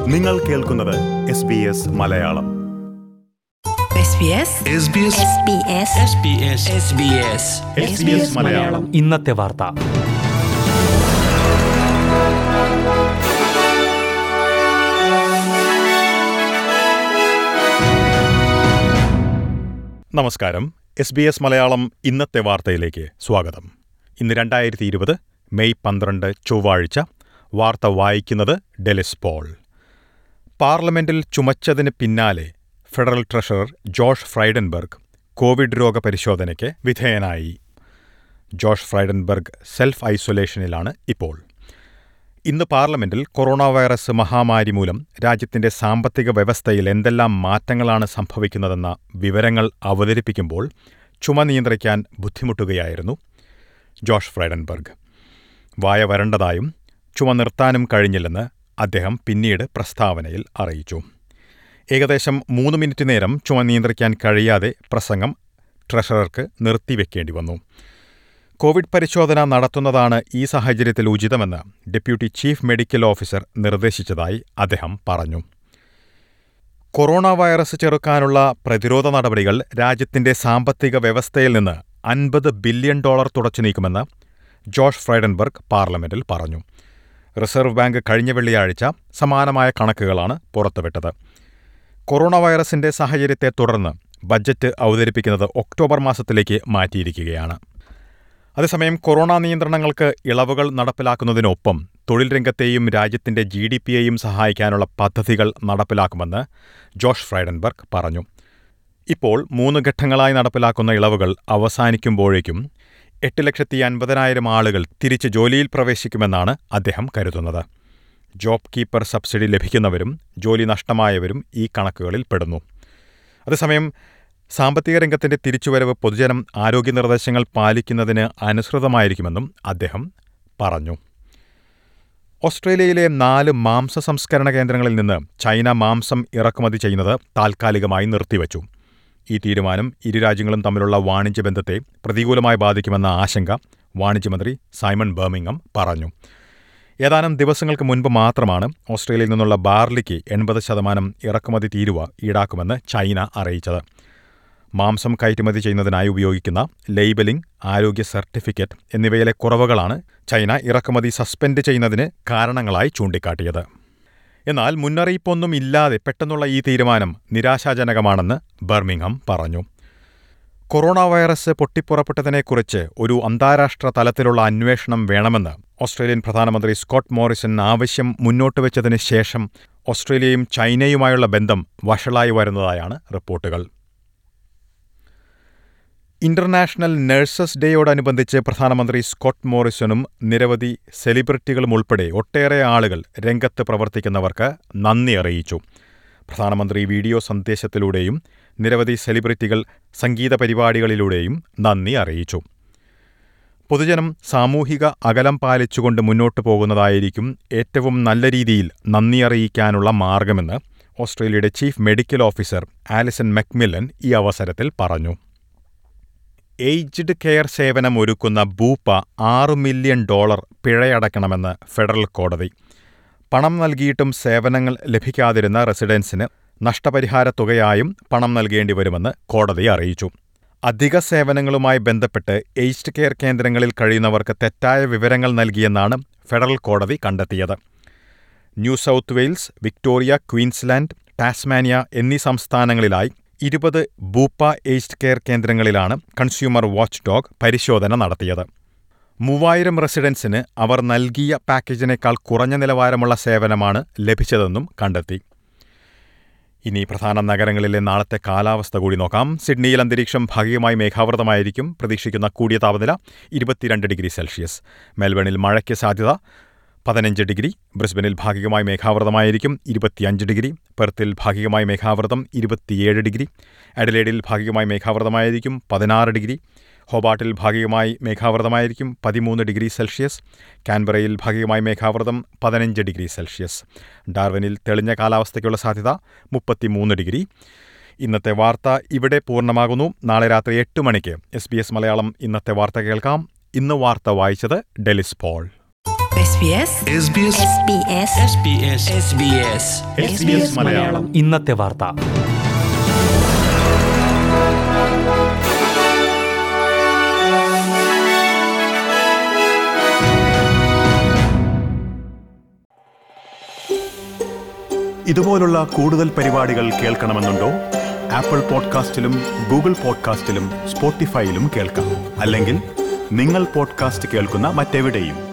നിങ്ങൾ കേൾക്കുന്നത് S B S Malayalam SBS Malayalam ഇന്നത്തെ വാർത്ത നമസ്കാരം എസ് ബി എസ് മലയാളം ഇന്നത്തെ വാർത്തയിലേക്ക് സ്വാഗതം ഇന്ന് രണ്ടായിരത്തി ഇരുപത് മെയ് പന്ത്രണ്ട് ചൊവ്വാഴ്ച വാർത്ത വായിക്കുന്നത് ഡെലിസ് പോൾ പാർലമെന്റിൽ ചുമച്ചതിന് പിന്നാലെ federal treasurer Josh Frydenberg Covid രോഗപരിശോധനയ്ക്ക് വിധേയനായി ജോഷ് ഫ്രൈഡൻബർഗ് സെൽഫ് ഐസൊലേഷനിലാണ് ഇപ്പോൾ ഇന്ന് പാർലമെന്റിൽ കൊറോണ വൈറസ് മഹാമാരി മൂലം രാജ്യത്തിന്റെ സാമ്പത്തിക വ്യവസ്ഥയിൽ എന്തെല്ലാം മാറ്റങ്ങളാണ് സംഭവിക്കുന്നതെന്ന വിവരങ്ങൾ അവതരിപ്പിക്കുമ്പോൾ ചുമ നിയന്ത്രിക്കാൻ ബുദ്ധിമുട്ടുകയായിരുന്നു ജോഷ് ഫ്രൈഡൻബർഗ് വായ വരണ്ടതായും ചുമ നിർത്താനും കഴിഞ്ഞില്ലെന്ന് അദ്ദേഹം പിന്നീട് പ്രസ്താവനയിൽ അറിയിച്ചു ഏകദേശം മൂന്ന് മിനിറ്റ് നേരം ചുമ നിയന്ത്രിക്കാൻ കഴിയാതെ പ്രസംഗം ട്രഷറർക്ക് നിർത്തിവെക്കേണ്ടി വന്നു കോവിഡ് പരിശോധന നടത്തുന്നതാണ് ഈ സാഹചര്യത്തിൽ ഉചിതമെന്ന് ഡെപ്യൂട്ടി ചീഫ് മെഡിക്കൽ ഓഫീസർ നിർദ്ദേശിച്ചതായി അദ്ദേഹം പറഞ്ഞു കൊറോണ വൈറസ് ചെറുക്കാനുള്ള പ്രതിരോധ നടപടികൾ രാജ്യത്തിന്റെ സാമ്പത്തിക വ്യവസ്ഥയിൽ നിന്ന് അൻപത് ബില്യൺ ഡോളർ തുടച്ചു നീക്കുമെന്ന് ജോഷ് ഫ്രൈഡൻബർഗ് പാർലമെന്റിൽ പറഞ്ഞു റിസർവ് ബാങ്ക് കഴിഞ്ഞ വെള്ളിയാഴ്ച സമാനമായ കണക്കുകളാണ് പുറത്തുവിട്ടത് കൊറോണ വൈറസിന്റെ സാഹചര്യത്തെ തുടർന്ന് ബജറ്റ് അവതരിപ്പിക്കുന്നത് ഒക്ടോബർ മാസത്തിലേക്ക് മാറ്റിയിരിക്കുകയാണ് അതേസമയം കൊറോണ നിയന്ത്രണങ്ങൾക്ക് ഇളവുകൾ നടപ്പിലാക്കുന്നതിനൊപ്പം തൊഴിൽ രംഗത്തെയും രാജ്യത്തിന്റെ ജി ഡി പിയെയും സഹായിക്കാനുള്ള പദ്ധതികൾ നടപ്പിലാക്കുമെന്ന് ജോഷ് ഫ്രൈഡൻബർഗ് പറഞ്ഞു ഇപ്പോൾ മൂന്ന് ഘട്ടങ്ങളായി നടപ്പിലാക്കുന്ന ഇളവുകൾ അവസാനിക്കുമ്പോഴേക്കും എട്ട് ലക്ഷത്തി അൻപതിനായിരം ആളുകൾ തിരിച്ച് ജോലിയിൽ പ്രവേശിക്കുമെന്നാണ് അദ്ദേഹം കരുതുന്നത് ജോബ് കീപ്പർ സബ്സിഡി ലഭിക്കുന്നവരും ജോലി നഷ്ടമായവരും ഈ കണക്കുകളിൽ പെടുന്നു അതേസമയം സാമ്പത്തിക രംഗത്തിന്റെ തിരിച്ചുവരവ് പൊതുജനം ആരോഗ്യ നിർദ്ദേശങ്ങൾ പാലിക്കുന്നതിന് അനുസൃതമായിരിക്കുമെന്നും അദ്ദേഹം പറഞ്ഞു ഓസ്ട്രേലിയയിലെ നാല് മാംസ സംസ്കരണ കേന്ദ്രങ്ങളിൽ നിന്ന് ചൈന മാംസം ഇറക്കുമതി ചെയ്യുന്നത് താൽക്കാലികമായി നിർത്തിവച്ചു ഈ തീരുമാനം ഇരു രാജ്യങ്ങളും തമ്മിലുള്ള വാണിജ്യ ബന്ധത്തെ പ്രതികൂലമായി ബാധിക്കുമെന്ന ആശങ്ക വാണിജ്യമന്ത്രി സൈമൺ ബർമിംഗം പറഞ്ഞു ഏതാനും ദിവസങ്ങൾക്ക് മുൻപ് മാത്രമാണ് ഓസ്ട്രേലിയയിൽ നിന്നുള്ള ബാർലിക്ക് എൺപത് ശതമാനം ഇറക്കുമതി തീരുവ ഈടാക്കുമെന്ന് ചൈന അറിയിച്ചത് മാംസം കയറ്റുമതി ചെയ്യുന്നതിനായി ഉപയോഗിക്കുന്ന ലേബലിംഗ് ആരോഗ്യ സർട്ടിഫിക്കറ്റ് എന്നിവയിലെ കുറവുകളാണ് ചൈന ഇറക്കുമതി സസ്പെൻഡ് ചെയ്യുന്നതിന് കാരണങ്ങളായി ചൂണ്ടിക്കാട്ടിയത് എന്നാൽ മുന്നറിയിപ്പൊന്നും ഇല്ലാതെ പെട്ടെന്നുള്ള ഈ തീരുമാനം നിരാശാജനകമാണെന്ന് ബർമിംഗം പറഞ്ഞു കൊറോണ വൈറസ് പൊട്ടിപ്പുറപ്പെട്ടതിനെക്കുറിച്ച് ഒരു അന്താരാഷ്ട്ര തലത്തിലുള്ള അന്വേഷണം വേണമെന്ന് ഓസ്ട്രേലിയൻ പ്രധാനമന്ത്രി സ്കോട്ട് മോറിസൺ ആവശ്യം മുന്നോട്ട് വെച്ചതിന് ശേഷം ഓസ്ട്രേലിയയും ചൈനയുമായുള്ള ബന്ധം വഷളായി വരുന്നതായാണ് റിപ്പോർട്ടുകൾ ഇന്റർനാഷണൽ നഴ്സസ് ഡേയോടനുബന്ധിച്ച് പ്രധാനമന്ത്രി സ്കോട്ട് മോറിസണും നിരവധി സെലിബ്രിറ്റികളും ഉൾപ്പെടെ ഒട്ടേറെ ആളുകൾ രംഗത്ത് പ്രവർത്തിക്കുന്നവർക്ക് നന്ദി അറിയിച്ചു പ്രധാനമന്ത്രി വീഡിയോ സന്ദേശത്തിലൂടെയും നിരവധി സെലിബ്രിറ്റികൾ സംഗീത പരിപാടികളിലൂടെയും നന്ദി അറിയിച്ചു പൊതുജനം സാമൂഹിക അകലം പാലിച്ചുകൊണ്ട് മുന്നോട്ടു പോകുന്നതായിരിക്കും ഏറ്റവും നല്ല രീതിയിൽ നന്ദി അറിയിക്കാനുള്ള മാർഗമെന്ന് ഓസ്ട്രേലിയയുടെ chief medical officer Alison McMillan ഈ അവസരത്തിൽ പറഞ്ഞു ഏജ്ഡ് കെയർ സേവനം ഒരുക്കുന്ന ബൂപ്പ ആറ് മില്യൺ ഡോളർ പിഴയടക്കണമെന്ന് ഫെഡറൽ കോടതി പണം നൽകിയിട്ടും സേവനങ്ങൾ ലഭിക്കാതിരുന്ന റെസിഡൻസിന് നഷ്ടപരിഹാര തുകയായും പണം നൽകേണ്ടി വരുമെന്ന് കോടതി അറിയിച്ചു അധിക സേവനങ്ങളുമായി ബന്ധപ്പെട്ട് ഏജ്ഡ് കെയർ കേന്ദ്രങ്ങളിൽ കഴിയുന്നവർക്ക് തെറ്റായ വിവരങ്ങൾ നൽകിയെന്നാണ് ഫെഡറൽ കോടതി കണ്ടെത്തിയത് New South Wales Victoria Queensland Tasmania എന്നീ സംസ്ഥാനങ്ങളിലായി ഇരുപത് ബൂപ്പ ഏജ്ഡ് കെയർ കേന്ദ്രങ്ങളിലാണ് കൺസ്യൂമർ വാച്ച് ഡോഗ് പരിശോധന നടത്തിയത് മൂവായിരം റെസിഡൻസിന് അവർ നൽകിയ പാക്കേജിനേക്കാൾ കുറഞ്ഞ നിലവാരമുള്ള സേവനമാണ് ലഭിച്ചതെന്നും കണ്ടെത്തി ഇനി പ്രധാന നഗരങ്ങളിലെ നാളത്തെ കാലാവസ്ഥ കൂടി നോക്കാം സിഡ്നിയിൽ അന്തരീക്ഷം ഭാഗികമായി മേഘാവൃതമായിരിക്കും പ്രതീക്ഷിക്കുന്ന കൂടിയ താപനില ഇരുപത്തിരണ്ട് ഡിഗ്രി സെൽഷ്യസ് മെൽബണിൽ മഴയ്ക്ക് സാധ്യത പതിനഞ്ച് ഡിഗ്രി ബ്രിസ്ബനിൽ ഭാഗികമായി മേഘാവൃതമായിരിക്കും ഇരുപത്തിയഞ്ച് ഡിഗ്രി പെർത്തിൽ ഭാഗികമായി മേഘാവൃതം ഇരുപത്തിയേഴ് ഡിഗ്രി അഡലേഡിൽ ഭാഗികമായി മേഘാവൃതമായിരിക്കും പതിനാറ് ഡിഗ്രി ഹോബാട്ടിൽ ഭാഗികമായി മേഘാവൃതമായിരിക്കും പതിമൂന്ന് ഡിഗ്രി സെൽഷ്യസ് കാൻബറയിൽ ഭാഗികമായി മേഘാവൃതം പതിനഞ്ച് ഡിഗ്രി സെൽഷ്യസ് ഡാർവിനിൽ തെളിഞ്ഞ കാലാവസ്ഥയ്ക്കുള്ള സാധ്യത മുപ്പത്തിമൂന്ന് ഡിഗ്രി ഇന്നത്തെ വാർത്ത ഇവിടെ പൂർണ്ണമാകുന്നു നാളെ രാത്രി എട്ട് മണിക്ക് എസ് ബി എസ് മലയാളം ഇന്നത്തെ വാർത്ത കേൾക്കാം ഇന്ന് വാർത്ത വായിച്ചത് Delys Paul SBS SBS SBS Malayalam ഇന്നത്തെ വാർത്ത ഇതുപോലുള്ള കൂടുതൽ പരിപാടികൾ കേൾക്കണമെന്നുണ്ടോ ആപ്പിൾ പോഡ്കാസ്റ്റിലും ഗൂഗിൾ പോഡ്കാസ്റ്റിലും സ്പോട്ടിഫൈയിലും കേൾക്കാം അല്ലെങ്കിൽ നിങ്ങൾ പോഡ്കാസ്റ്റ് കേൾക്കുന്ന മറ്റെവിടെയും